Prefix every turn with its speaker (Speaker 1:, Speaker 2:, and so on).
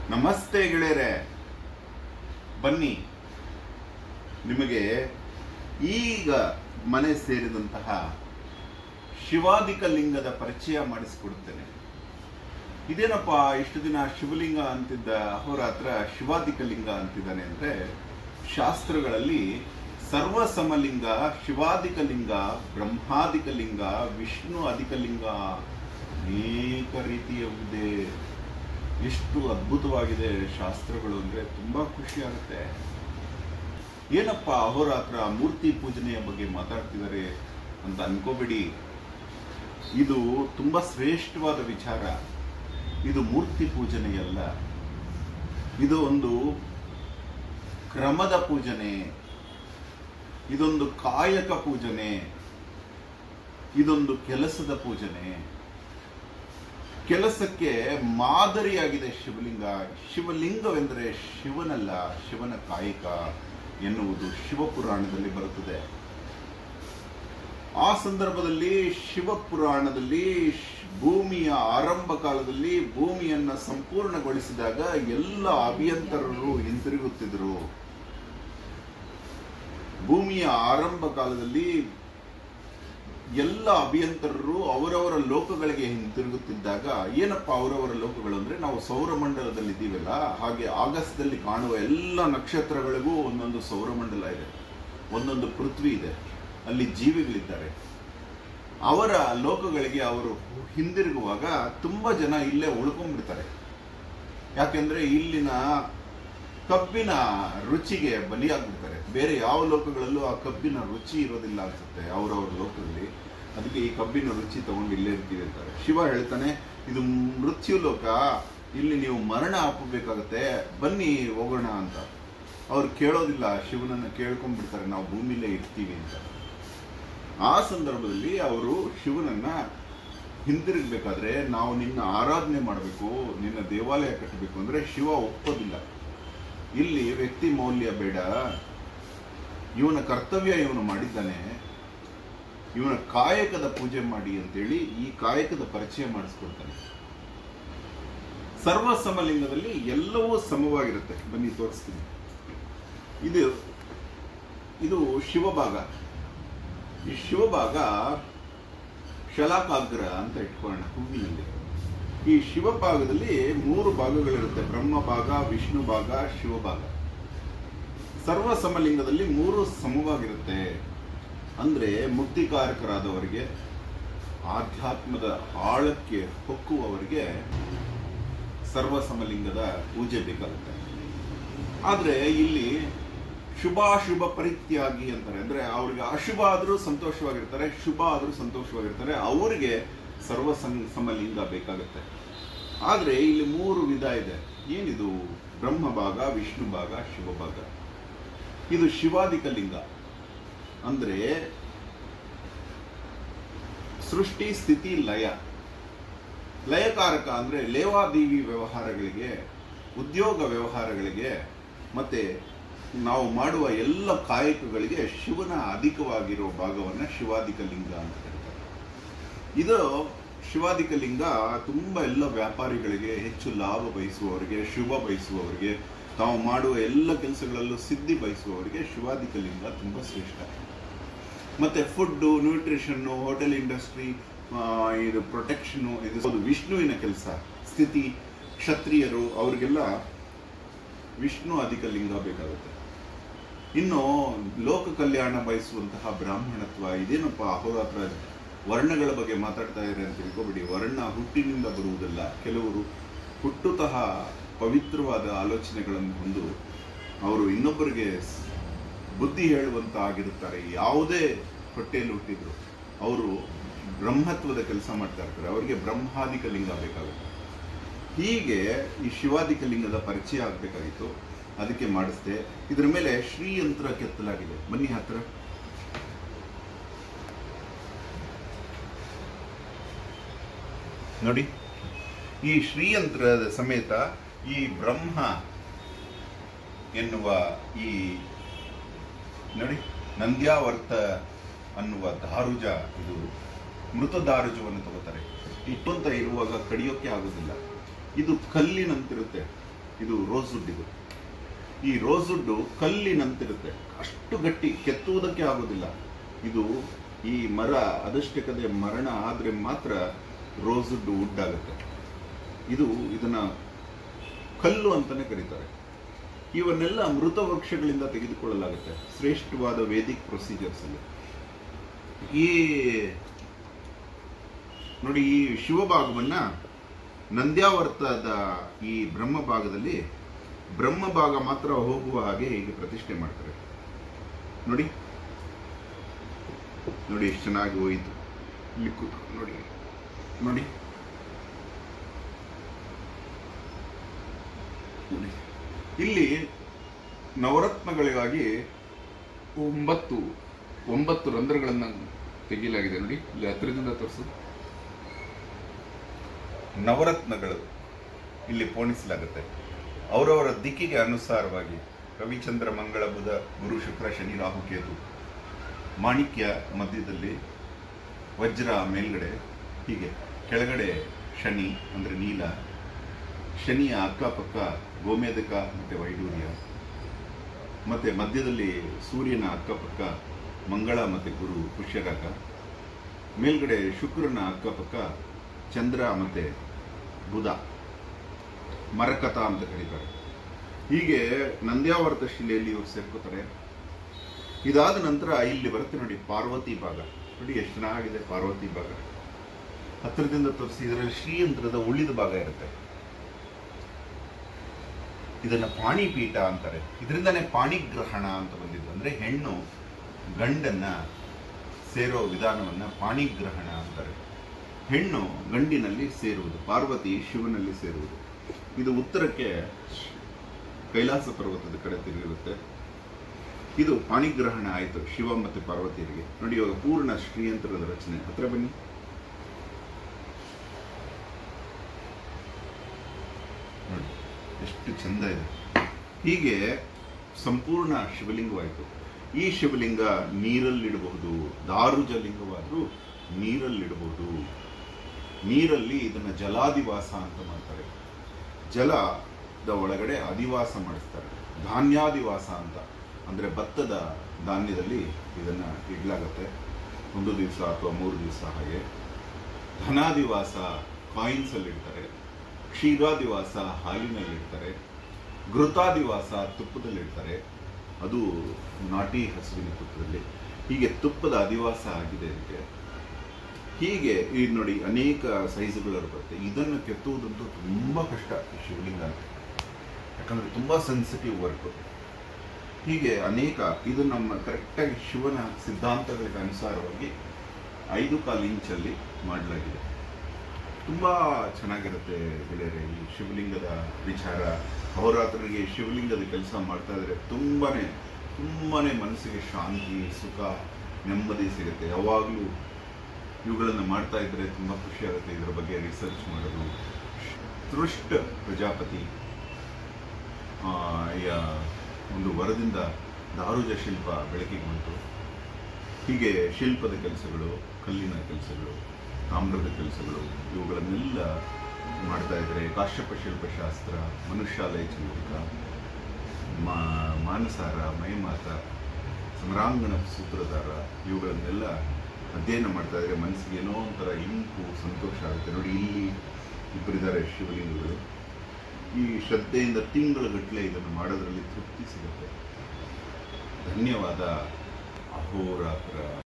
Speaker 1: ನಮಸ್ತೆ ಗೆಳೆಯರೆ ಬನ್ನಿ ನಿಮಗೆ ಈಗ ಮನೆ ಸೇರಿದಂತಹ ಶಿವಾದಿಕ ಲಿಂಗದ ಪರಿಚಯ ಮಾಡಿಸಿಕೊಡುತ್ತೇನೆ ಇದೇನಪ್ಪ ಇಷ್ಟು ದಿನ ಶಿವಲಿಂಗ ಅಂತಿದ್ದ ಅಹೋರಾತ್ರ ಶಿವಾದಿಕ ಲಿಂಗ ಅಂತಿದ್ದಾನೆ ಅಂದ್ರೆ ಶಾಸ್ತ್ರಗಳಲ್ಲಿ ಸರ್ವ ಸಮಲಿಂಗ ಶಿವಾದಿಕ ಲಿಂಗ ಬ್ರಹ್ಮಾದಿಕ ಲಿಂಗ ವಿಷ್ಣು ಅಧಿಕ ಲಿಂಗ ಅನೇಕ ರೀತಿಯವಿದೆ ಎಷ್ಟು ಅದ್ಭುತವಾಗಿದೆ ಶಾಸ್ತ್ರಗಳು ಅಂದ್ರೆ ತುಂಬಾ ಖುಷಿ ಆಗುತ್ತೆ ಏನಪ್ಪ ಅಹೋರಾತ್ರ ಮೂರ್ತಿ ಪೂಜನೆಯ ಬಗ್ಗೆ ಮಾತಾಡ್ತಿದ್ದಾರೆ ಅಂತ ಅನ್ಕೋಬೇಡಿ ಇದು ತುಂಬಾ ಶ್ರೇಷ್ಠವಾದ ವಿಚಾರ ಇದು ಮೂರ್ತಿ ಪೂಜನೆಯಲ್ಲ ಇದು ಒಂದು ಕ್ರಮದ ಪೂಜನೆ ಇದೊಂದು ಕಾಯಕ ಪೂಜನೆ ಇದೊಂದು ಕೆಲಸದ ಪೂಜನೆ ಕೆಲಸಕ್ಕೆ ಮಾದರಿಯಾಗಿದೆ ಶಿವಲಿಂಗ ಶಿವಲಿಂಗವೆಂದರೆ ಶಿವನಲ್ಲ ಶಿವನ ಕಾಯಕ ಎನ್ನುವುದು ಶಿವಪುರಾಣದಲ್ಲಿ ಬರುತ್ತದೆ ಆ ಸಂದರ್ಭದಲ್ಲಿ ಶಿವಪುರಾಣದಲ್ಲಿ ಶ್- ಭೂಮಿಯ ಆರಂಭ ಕಾಲದಲ್ಲಿ ಭೂಮಿಯನ್ನ ಸಂಪೂರ್ಣಗೊಳಿಸಿದಾಗ ಎಲ್ಲ ಅಭಿಯಂತರರು ಹಿಂತಿರುಗುತ್ತಿದ್ದರು ಭೂಮಿಯ ಆರಂಭ ಕಾಲದಲ್ಲಿ ಎಲ್ಲ ಅಭಿಯಂತರರು ಅವರವರ ಲೋಕಗಳಿಗೆ ಹಿಂತಿರುಗುತ್ತಿದ್ದಾಗ ಏನಪ್ಪ ಅವರವರ ಲೋಕಗಳು ಅಂದ್ರೆ ನಾವು ಸೌರಮಂಡಲದಲ್ಲಿ ಇದ್ದೀವಲ್ಲ ಹಾಗೆ ಆಗಸ್ಟ್ದಲ್ಲಿ ಕಾಣುವ ಎಲ್ಲ ನಕ್ಷತ್ರಗಳಿಗೂ ಒಂದೊಂದು ಸೌರಮಂಡಲ ಇದೆ ಒಂದೊಂದು ಪೃಥ್ವಿ ಇದೆ ಅಲ್ಲಿ ಜೀವಿಗಳಿದ್ದಾರೆ ಅವರ ಲೋಕಗಳಿಗೆ ಅವರು ಹಿಂದಿರುಗುವಾಗ ತುಂಬಾ ಜನ ಇಲ್ಲೇ ಉಳ್ಕೊಂಡ್ಬಿಡ್ತಾರೆ ಯಾಕೆಂದ್ರೆ ಇಲ್ಲಿನ ಕಬ್ಬಿನ ರುಚಿಗೆ ಬಲಿಯಾಗ್ಬಿಡ್ತಾರೆ ಬೇರೆ ಯಾವ ಲೋಕಗಳಲ್ಲೂ ಆ ಕಬ್ಬಿನ ರುಚಿ ಇರೋದಿಲ್ಲ ಅನ್ಸುತ್ತೆ ಅವರವ್ರ ಲೋಕದಲ್ಲಿ ಅದಕ್ಕೆ ಈ ಕಬ್ಬಿನ ರುಚಿ ತಗೊಂಡು ಇಲ್ಲೇ ಇರ್ತೀವಿ ಅಂತಾರೆ ಶಿವ ಹೇಳ್ತಾನೆ ಇದು ಮೃತ್ಯು ಲೋಕ ಇಲ್ಲಿ ನೀವು ಮರಣ ಹಾಕಬೇಕಾಗತ್ತೆ ಬನ್ನಿ ಹೋಗೋಣ ಅಂತ ಅವ್ರು ಕೇಳೋದಿಲ್ಲ ಶಿವನನ್ನ ಕೇಳ್ಕೊಂಡ್ಬಿಡ್ತಾರೆ ನಾವು ಭೂಮಿಲೇ ಇರ್ತೀವಿ ಅಂತ ಆ ಸಂದರ್ಭದಲ್ಲಿ ಅವರು ಶಿವನನ್ನ ಹಿಂದಿರುಗಬೇಕಾದ್ರೆ ನಾವು ನಿನ್ನ ಆರಾಧನೆ ಮಾಡಬೇಕು ನಿನ್ನ ದೇವಾಲಯ ಕಟ್ಟಬೇಕು ಅಂದ್ರೆ ಶಿವ ಒಪ್ಪೋದಿಲ್ಲ ಇಲ್ಲಿ ವ್ಯಕ್ತಿ ಮೌಲ್ಯ ಬೇಡ ಇವನ ಕರ್ತವ್ಯ ಇವನು ಮಾಡಿದ್ದಾನೆ ಇವನ ಕಾಯಕದ ಪೂಜೆ ಮಾಡಿ ಅಂತೇಳಿ ಈ ಕಾಯಕದ ಪರಿಚಯ ಮಾಡಿಸ್ಕೊಡ್ತಾನೆ ಸರ್ವ ಸಮಲಿಂಗದಲ್ಲಿ ಎಲ್ಲವೂ ಸಮವಾಗಿರುತ್ತೆ ಬನ್ನಿ ತೋರಿಸ್ತೀನಿ ಇದು ಇದು ಶಿವಭಾಗ ಈ ಶಿವಭಾಗ ಶಲಾಕಾಗ್ರ ಅಂತ ಇಟ್ಕೊಳ್ಳೋಣ ಹೂವಿನಲ್ಲಿ ಈ ಶಿವಭಾಗದಲ್ಲಿ ಮೂರು ಭಾಗಗಳಿರುತ್ತೆ ಬ್ರಹ್ಮ ಭಾಗ ವಿಷ್ಣು ಭಾಗ ಶಿವಭಾಗ ಸರ್ವ ಸಮಲಿಂಗದಲ್ಲಿ ಮೂರು ಸಮವಾಗಿರುತ್ತೆ ಅಂದ್ರೆ ಮುಕ್ತಿಕಾರಕರಾದವರಿಗೆ ಆಧ್ಯಾತ್ಮದ ಆಳಕ್ಕೆ ಹೊಕ್ಕುವವರಿಗೆ ಸರ್ವ ಸಮಲಿಂಗದ ಪೂಜೆ ಬೇಕಾಗುತ್ತೆ ಆದ್ರೆ ಇಲ್ಲಿ ಶುಭಾಶುಭ ಪರಿತ್ಯಾಗಿ ಅಂತಾರೆ ಅಂದ್ರೆ ಅವ್ರಿಗೆ ಅಶುಭ ಆದ್ರೂ ಸಂತೋಷವಾಗಿರ್ತಾರೆ ಶುಭ ಆದ್ರೂ ಸಂತೋಷವಾಗಿರ್ತಾರೆ ಅವರಿಗೆ ಸರ್ವ ಸಂ- ಸಮಲಿಂಗ ಬೇಕಾಗುತ್ತೆ ಆದ್ರೆ ಇಲ್ಲಿ ಮೂರು ವಿಧ ಇದೆ ಏನಿದು ಬ್ರಹ್ಮ ಭಾಗ ವಿಷ್ಣು ಭಾಗ ಶಿವ ಭಾಗ ಇದು ಶಿವಾದಿಕ ಲಿಂಗ ಅಂದ್ರೆ ಸೃಷ್ಟಿ ಸ್ಥಿತಿ ಲಯ ಲಯಕಾರಕ ಅಂದ್ರೆ ಲೇವಾದೇವಿ ವ್ಯವಹಾರಗಳಿಗೆ ಉದ್ಯೋಗ ವ್ಯವಹಾರಗಳಿಗೆ ಮತ್ತೆ ನಾವು ಮಾಡುವ ಎಲ್ಲ ಕಾಯಕಗಳಿಗೆ ಶಿವನ ಅಧಿಕವಾಗಿರೋ ಭಾಗವನ್ನ ಶಿವಾದಿಕ ಲಿಂಗ ಅಂತ ಹೇಳ್ತಾರೆ ಇದು ಶಿವಾದಿಕ ಲಿಂಗ ತುಂಬಾ ಎಲ್ಲ ವ್ಯಾಪಾರಿಗಳಿಗೆ ಹೆಚ್ಚು ಲಾಭ ಬಯಸುವವರಿಗೆ ಶುಭ ಬಯಸುವವರಿಗೆ ತಾವು ಮಾಡುವ ಎಲ್ಲ ಕೆಲಸಗಳಲ್ಲೂ ಸಿದ್ಧಿ ಬಯಸುವವರಿಗೆ ಶಿವಾದಿಕ ಲಿಂಗ ತುಂಬಾ ಶ್ರೇಷ್ಠ ಮತ್ತೆ ಫುಡ್ ನ್ಯೂಟ್ರಿಷನ್ ಹೋಟೆಲ್ ಇಂಡಸ್ಟ್ರಿ ಇದು ಪ್ರೊಟೆಕ್ಷನ್ ಇದು ಒಂದು ವಿಷ್ಣುವಿನ ಕೆಲಸ ಸ್ಥಿತಿ ಕ್ಷತ್ರಿಯರು ಅವರಿಗೆಲ್ಲ ವಿಷ್ಣು ಅಧಿಕ ಲಿಂಗ ಬೇಕಾಗುತ್ತೆ ಇನ್ನು ಲೋಕ ಕಲ್ಯಾಣ ಬಯಸುವಂತಹ ಬ್ರಾಹ್ಮಣತ್ವ ಇದೇನಪ್ಪ ಅಹೋರಾತ್ರ ವರ್ಣಗಳ ಬಗ್ಗೆ ಮಾತಾಡ್ತಾ ಇದ್ದಾರೆ ಅಂತ ತಿಳ್ಕೊಬೇಡಿ ವರ್ಣ ಹುಟ್ಟಿನಿಂದ ಬರುವುದಲ್ಲ ಕೆಲವರು ಹುಟ್ಟುತಃ ಪವಿತ್ರವಾದ ಆಲೋಚನೆಗಳನ್ನು ಹೊಂದು ಅವರು ಇನ್ನೊಬ್ಬರಿಗೆ ಸ್- ಬುದ್ಧಿ ಹೇಳುವಂತ ಆಗಿರುತ್ತಾರೆ ಯಾವುದೇ ಹೊಟ್ಟೆಯಲ್ಲಿ ಹುಟ್ಟಿದ್ರು ಅವರು ಬ್ರಹ್ಮತ್ವದ ಕೆಲಸ ಮಾಡ್ತಾ ಇರ್ತಾರೆ ಅವರಿಗೆ ಬ್ರಹ್ಮಾದಿಕ ಲಿಂಗ ಬೇಕಾಗುತ್ತೆ ಹೀಗೆ ಈ ಶಿವಾದಿಕ ಲಿಂಗದ ಪರಿಚಯ ಆಗಬೇಕಾಗಿತ್ತು ಅದಕ್ಕೆ ಮಾಡಿಸ್ದೆ ಇದ್ರ ಮೇಲೆ ಶ್ರೀಯಂತ್ರ ಕೆತ್ತಲಾಗಿದೆ ಬನ್ನಿ ಹತ್ರ ನೋಡಿ ಈ ಶ್ರೀಯಂತ್ರದ ಸಮೇತ ಈ ಬ್ರಹ್ಮ ಎನ್ನುವ ಈ ನೋಡಿ ನಂದ್ಯಾವರ್ತ ಅನ್ನುವ ದಾರುಜ ಇದು ಮೃತ ದಾರುಜವನ್ನು ತಗೋತಾರೆ ಇಟ್ಟಂತ ಇರುವಾಗ ಕಡಿಯೋಕೆ ಆಗುದಿಲ್ಲ ಇದು ಕಲ್ಲಿನಂತಿರುತ್ತೆ ಇದು ರೋಸ್ವುಡ್ ಇದು ಈ ರೋಸ್ವುಡ್ಡು ಕಲ್ಲಿನಂತಿರುತ್ತೆ ಅಷ್ಟು ಗಟ್ಟಿ ಕೆತ್ತುವುದಕ್ಕೆ ಆಗೋದಿಲ್ಲ ಇದು ಈ ಮರ ಅದಷ್ಟಕ್ಕದೆ ಮರಣ ಆದ್ರೆ ಮಾತ್ರ ರೋಸ್ವುಡ್ ವುಡ್ ಆಗುತ್ತೆ ಇದು ಇದನ್ನ ಕಲ್ಲು ಅಂತಾನೆ ಕರೀತಾರೆ ಇವನ್ನೆಲ್ಲ ಮೃತ ವೃಕ್ಷಗಳಿಂದ ತೆಗೆದುಕೊಳ್ಳಲಾಗುತ್ತೆ ಶ್ರೇಷ್ಠವಾದ ವೇದಿಕ್ ಪ್ರೊಸೀಜರ್ಸ್ ಅಲ್ಲಿ ಈ ನೋಡಿ ಈ ಶಿವಭಾಗವನ್ನ ನಂದ್ಯಾವರ್ತದ ಈ ಬ್ರಹ್ಮ ಭಾಗದಲ್ಲಿ ಬ್ರಹ್ಮ ಭಾಗ ಮಾತ್ರ ಹೋಗುವ ಹಾಗೆ ಹೀಗೆ ಪ್ರತಿಷ್ಠೆ ಮಾಡ್ತಾರೆ ನೋಡಿ ನೋಡಿ ಎಷ್ಟು ಚೆನ್ನಾಗಿ ಹೋಯಿತು ಇಲ್ಲಿ ಕೂತ್ ನೋಡಿ ನೋಡಿ ನೋಡಿ. ಇಲ್ಲಿ ನವರತ್ನಗಳಿಗಾಗಿ
Speaker 2: ಒಂಬತ್ತು ಒಂಬತ್ತು ರಂಧ್ರಗಳನ್ನ ತೆಗೆಯಲಾಗಿದೆ ನೋಡಿ ಇಲ್ಲಿ ಹತ್ತಿರದಿಂದ ತೋರಿಸು
Speaker 1: ನವರತ್ನಗಳು ಇಲ್ಲಿ ಪೋಣಿಸಲಾಗುತ್ತೆ ಅವರವರ ದಿಕ್ಕಿಗೆ ಅನುಸಾರವಾಗಿ ರವಿಚಂದ್ರ ಮಂಗಳ ಬುಧ ಗುರು ಶುಕ್ರ ಶನಿ ರಾಹು ಕೇತು ಮಾಣಿಕ್ಯ ಮಧ್ಯದಲ್ಲಿ ವಜ್ರ ಮೇಲ್ಗಡೆ ಹೀಗೆ ಕೆಳಗಡೆ ಶನಿ ಅಂದ್ರೆ ನೀಲ ಶನಿಯ ಅಕ್ಕಪಕ್ಕ ಗೋಮೇಧಕ ಮತ್ತೆ ವೈಡೂರ್ಯ ಮತ್ತೆ ಮಧ್ಯದಲ್ಲಿ ಸೂರ್ಯನ ಅಕ್ಕಪಕ್ಕ ಮಂಗಳ ಮತ್ತೆ ಗುರು ಪುಷ್ಯರಾಗ ಮೇಲ್ಗಡೆ ಶುಕ್ರನ ಅಕ್ಕಪಕ್ಕ ಚಂದ್ರ ಮತ್ತೆ ಬುಧ ಮರಕಥ ಅಂತ ಕರೀತಾರೆ ಹೀಗೆ ನಂದ್ಯಾವರ್ತ ಶಿಲೆಯಲ್ಲಿ ಇವರು ಸೇರ್ಕೋತಾರೆ ಇದಾದ ನಂತರ ಇಲ್ಲಿ ಬರುತ್ತೆ ನೋಡಿ ಪಾರ್ವತಿ ಭಾಗ ನೋಡಿ ಎಷ್ಟು ಚೆನ್ನಾಗಿದೆ ಪಾರ್ವತಿ ಭಾಗ ಹತ್ತಿರದಿಂದ ತೋರಿಸಿ ಇದರಲ್ಲಿ ಶ್ರೀಯಂತ್ರದ ಉಳಿದ ಭಾಗ ಇರುತ್ತೆ ಇದನ್ನ ಪಾಣಿಪೀಠ ಅಂತಾರೆ ಇದರಿಂದಾನೇ ಪಾಣಿಗ್ರಹಣ ಅಂತ ಬಂದಿದ್ದು ಅಂದ್ರೆ ಹೆಣ್ಣು ಗಂಡನ್ನ ಸೇರೋ ವಿಧಾನವನ್ನ ಪಾಣಿಗ್ರಹಣ ಅಂತಾರೆ ಹೆಣ್ಣು ಗಂಡಿನಲ್ಲಿ ಸೇರುವುದು ಪಾರ್ವತಿ ಶಿವನಲ್ಲಿ ಸೇರುವುದು ಇದು ಉತ್ತರಕ್ಕೆ ಕೈಲಾಸ ಪರ್ವತದ ಕಡೆ ತಿರುಗಿರುತ್ತೆ ಇದು ಪಾಣಿಗ್ರಹಣ ಆಯಿತು ಶಿವ ಮತ್ತು ಪಾರ್ವತಿಯರಿಗೆ ನೋಡಿ ಇವಾಗ ಪೂರ್ಣ ಶ್ರೀಯಂತ್ರದ ರಚನೆ ಹತ್ರ ಬನ್ನಿ ನೋಡಿ ಎಷ್ಟು ಚಂದ ಇದೆ ಹೀಗೆ ಸಂಪೂರ್ಣ ಶಿವಲಿಂಗವಾಯಿತು ಈ ಶಿವಲಿಂಗ ನೀರಲ್ಲಿಡಬಹುದು ದಾರುಜ ಲಿಂಗವಾದರೂ ನೀರಲ್ಲಿಡಬಹುದು ನೀರಲ್ಲಿ ಇದನ್ನ ಜಲಾದಿವಾಸ ಅಂತ ಮಾಡ್ತಾರೆ ಜಲದ ಒಳಗಡೆ ಅಧಿವಾಸ ಮಾಡಿಸ್ತಾರೆ ಧಾನ್ಯಾದಿವಾಸ ಅಂತ ಅಂದ್ರೆ ಭತ್ತದ ಧಾನ್ಯದಲ್ಲಿ ಇದನ್ನ ಇಡ್ಲಾಗತ್ತೆ ಒಂದು ದಿವಸ ಅಥವಾ ಮೂರು ದಿವಸ ಹಾಗೆ ಧನಾದಿವಾಸ ಕಾಯಿನ್ಸ್ ಅಲ್ಲಿ ಇಡ್ತಾರೆ ಕ್ಷೀರಾದಿವಾಸ ಹಾಲಿನಲ್ಲಿ ಇಡ್ತಾರೆ ಘೃತಾದಿವಾಸ ತುಪ್ಪದಲ್ಲಿ ಇಡ್ತಾರೆ ಅದು ನಾಟಿ ಹಸುವಿನ ತುಪ್ಪದಲ್ಲಿ ಹೀಗೆ ತುಪ್ಪದ ಅಧಿವಾಸ ಆಗಿದೆ ಇದಕ್ಕೆ ಹೀಗೆ ಈ ನೋಡಿ ಅನೇಕ ಸೈಜುಗಳು ಬರುತ್ತೆ ಇದನ್ನು ಕೆತ್ತುವುದಂತೂ ತುಂಬಾ ಕಷ್ಟ ಈ ಶಿವಲಿಂಗ ಯಾಕಂದ್ರೆ ತುಂಬಾ ಸೆನ್ಸಿಟಿವ್ ವರ್ಕ್ ಹೀಗೆ ಅನೇಕ ಇದು ನಮ್ಮ ಕರೆಕ್ಟಾಗಿ ಶಿವನ ಸಿದ್ಧಾಂತಗಳಿಗೆ ಅನುಸಾರವಾಗಿ ಐದು ಕಾಲು ಇಂಚಲ್ಲಿ ಮಾಡಲಾಗಿದೆ ತುಂಬಾ ಚೆನ್ನಾಗಿರುತ್ತೆ ಗೆಳೆಯರೆ ಈ ಶಿವಲಿಂಗದ ವಿಚಾರ ಅಹೋರಾತ್ರನಿಗೆ ಶಿವಲಿಂಗದ ಕೆಲಸ ಮಾಡ್ತಾ ಇದ್ರೆ ತುಂಬಾನೇ ತುಂಬಾನೇ ಮನಸ್ಸಿಗೆ ಶಾಂತಿ ಸುಖ ನೆಮ್ಮದಿ ಸಿಗುತ್ತೆ ಯಾವಾಗಲೂ ಇವುಗಳನ್ನು ಮಾಡ್ತಾ ಇದ್ರೆ ತುಂಬಾ ಖುಷಿ ಆಗುತ್ತೆ ಇದರ ಬಗ್ಗೆ ರಿಸರ್ಚ್ ಮಾಡೋದು ತೃಷ್ಟ ಪ್ರಜಾಪತಿ ಆ, ಯ- ಒಂದು ವರದಿಂದ ದಾರುಜ ಶಿಲ್ಪ ಬೆಳಕಿಗೆ ಬಂತು ಹೀಗೆ ಶಿಲ್ಪದ ಕೆಲಸಗಳು ಕಲ್ಲಿನ ಕೆಲಸಗಳು ತಾಮ್ರದ ಕೆಲಸಗಳು ಇವುಗಳನ್ನೆಲ್ಲ ಮಾಡ್ತಾ ಇದ್ದಾರೆ ಕಾಶ್ಯಪ ಶಿಲ್ಪಶಾಸ್ತ್ರ ಮನುಷ್ಯಾಲಯ ಚಂದ್ರಿಕ ಮಾ ಮಾನಸಾರ ಮೈಮಾತ ಸಮರಾಂಗಣ ಸೂತ್ರಧಾರ ಇವುಗಳನ್ನೆಲ್ಲ ಅಧ್ಯಯನ ಮಾಡ್ತಾ ಇದ್ರೆ ಮನಸ್ಸಿಗೆ ಏನೋ ಒಂಥರ ಇಂಪು ಸಂತೋಷ ಆಗುತ್ತೆ ನೋಡಿ ಇಲ್ಲಿ ಇಬ್ಬರಿದ್ದಾರೆ ಶಿವಲಿಂಗಗಳು ಈ ಶ್ರದ್ಧೆಯಿಂದ ತಿಂಗಳುಗಟ್ಟಲೆ ಇದನ್ನು ಮಾಡೋದ್ರಲ್ಲಿ ತೃಪ್ತಿ ಸಿಗುತ್ತೆ ಧನ್ಯವಾದ ಅಹೋರಾತ್ರ